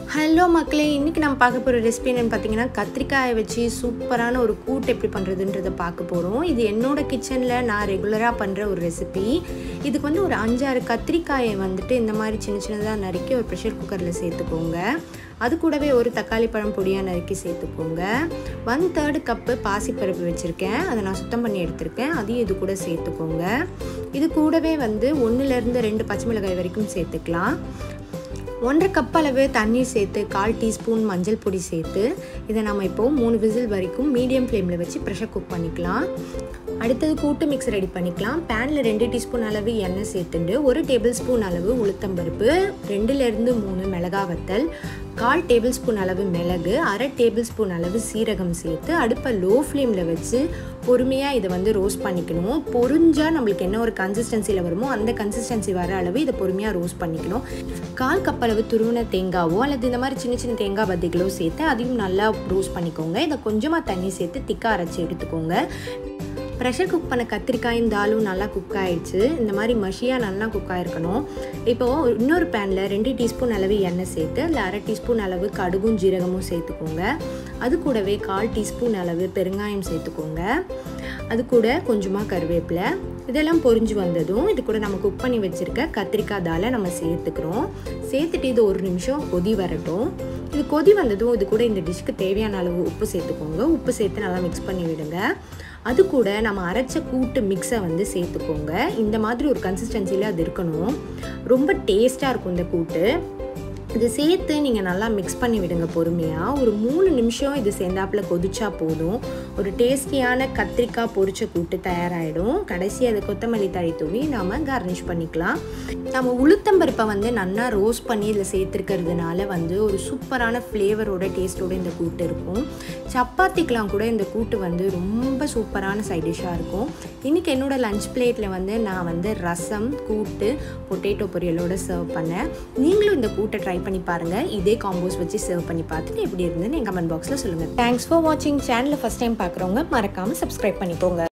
hello மக்களே இன்றைக்கி நம்ம பார்க்க போகிற ரெசிபி என்னென்னு பார்த்தீங்கன்னா கத்திரிக்காயை வச்சு சூப்பரான ஒரு கூட்டு எப்படி பண்ணுறதுன்றதை பார்க்க போகிறோம் இது என்னோட கிச்சனில் நான் ரெகுலராக பண்ணுற ஒரு ரெசிபி இதுக்கு வந்து ஒரு அஞ்சாறு கத்திரிக்காயை வந்துட்டு இந்த மாதிரி சின்ன சின்னதாக நறுக்கி ஒரு ப்ரெஷர் குக்கரில் சேர்த்துக்கோங்க அது கூடவே ஒரு தக்காளி பழம் பொடியாக நறுக்கி சேர்த்துக்கோங்க ஒன் தேர்டு கப்பு பாசிப்பருப்பு வச்சுருக்கேன் அதை நான் சுத்தம் பண்ணி எடுத்திருக்கேன் அதையும் இது கூட சேர்த்துக்கோங்க இது கூடவே வந்து ஒன்றுலேருந்து ரெண்டு பச்சை மிளகாய் வரைக்கும் சேர்த்துக்கலாம் ஒன்றரை கப் அளவு தண்ணீர் சேர்த்து கால் டீஸ்பூன் மஞ்சள் பொடி சேர்த்து இதை நம்ம இப்போது மூணு விசில் வரைக்கும் மீடியம் ஃப்ளேமில் வச்சு ப்ரெஷர் குக் பண்ணிக்கலாம் அடுத்தது கூட்டு மிக்ஸ் ரெடி பண்ணிக்கலாம் பேனில் ரெண்டு டீஸ்பூன் அளவு எண்ணெய் சேர்த்துட்டு ஒரு டேபிள் ஸ்பூன் அளவு உளுத்தம்பருப்பு ரெண்டுலேருந்து மூணு மிளகா வத்தல் கால் டேபிள் ஸ்பூன் அளவு மிளகு அரை டேபிள் ஸ்பூன் அளவு சீரகம் சேர்த்து அடுப்பை லோ ஃப்ளேமில் வச்சு பொறுமையாக இதை வந்து ரோஸ்ட் பண்ணிக்கணும் பொறிஞ்சால் நம்மளுக்கு என்ன ஒரு கன்சிஸ்டன்சியில் வருமோ அந்த கன்சிஸ்டன்சி வர அளவு இதை பொறுமையாக ரோஸ்ட் பண்ணிக்கணும் கால் கப் அளவு துருவின தேங்காவோ அல்லது இந்த மாதிரி சின்ன சின்ன தேங்காய் பத்திகளோ சேர்த்து அதையும் நல்லா ரோஸ்ட் பண்ணிக்கோங்க இதை கொஞ்சமாக தண்ணி சேர்த்து திக்காக அரைச்சி எடுத்துக்கோங்க ப்ரெஷர் குக் பண்ண கத்திரிக்காயும் தாலும் நல்லா குக் ஆகிடுச்சு இந்த மாதிரி மஷியாக நல்லா குக் ஆகிருக்கணும் இப்போது இன்னொரு பேனில் ரெண்டு டீஸ்பூன் அளவு எண்ணெய் சேர்த்து அதில் அரை டீஸ்பூன் அளவு கடுகும் ஜீரகமும் சேர்த்துக்கோங்க அது கூடவே கால் டீஸ்பூன் அளவு பெருங்காயம் சேர்த்துக்கோங்க அது கூட கொஞ்சமாக கருவேப்பிலை இதெல்லாம் பொரிஞ்சு வந்ததும் இது கூட நம்ம குக் பண்ணி வச்சுருக்க கத்திரிக்காய் தாலை நம்ம சேர்த்துக்கிறோம் சேர்த்துட்டு இது ஒரு நிமிஷம் கொதி வரட்டும் இது கொதி வந்ததும் இது கூட இந்த டிஷ்க்கு தேவையான அளவு உப்பு சேர்த்துக்கோங்க உப்பு சேர்த்து நல்லா மிக்ஸ் பண்ணி விடுங்க அது கூட நம்ம அரைச்ச கூட்டு மிக்ஸை வந்து சேர்த்துக்கோங்க இந்த மாதிரி ஒரு கன்சிஸ்டன்சியில் அது இருக்கணும் ரொம்ப டேஸ்ட்டாக இருக்கும் இந்த கூட்டு இது சேர்த்து நீங்கள் நல்லா மிக்ஸ் பண்ணி விடுங்க பொறுமையாக ஒரு மூணு நிமிஷம் இது சேர்ந்தாப்பில் கொதிச்சா போதும் ஒரு டேஸ்டியான கத்திரிக்காய் பொரிச்ச கூட்டு தயாராகிடும் கடைசி அதை கொத்தமல்லி தழி தூவி நாம் கார்னிஷ் பண்ணிக்கலாம் நம்ம உளுத்தம்பருப்பை வந்து நல்லா ரோஸ்ட் பண்ணி இதில் சேர்த்துருக்கிறதுனால வந்து ஒரு சூப்பரான ஃப்ளேவரோட டேஸ்ட்டோட இந்த கூட்டு இருக்கும் சப்பாத்திக்கெலாம் கூட இந்த கூட்டு வந்து ரொம்ப சூப்பரான சைட் டிஷ்ஷாக இருக்கும் இன்றைக்கி என்னோடய லஞ்ச் பிளேட்டில் வந்து நான் வந்து ரசம் கூட்டு பொட்டேட்டோ பொரியலோடு சர்வ் பண்ணேன் நீங்களும் இந்த கூட்டை ட்ரை பண்ணி பாருங்கள் இதே காம்போஸ் வச்சு சர்வ் பண்ணி பார்த்துட்டு எப்படி இருந்துன்னு என் கமெண்ட் பாக்ஸில் சொல்லுங்கள் தேங்க்ஸ் ஃபார் வாட்சிங் சேனலை ஃபஸ்ட் டைம் பார்க்குறவங்க மறக்காமல் சப்ஸ்கிரைப் பண்ணிக்கோங்க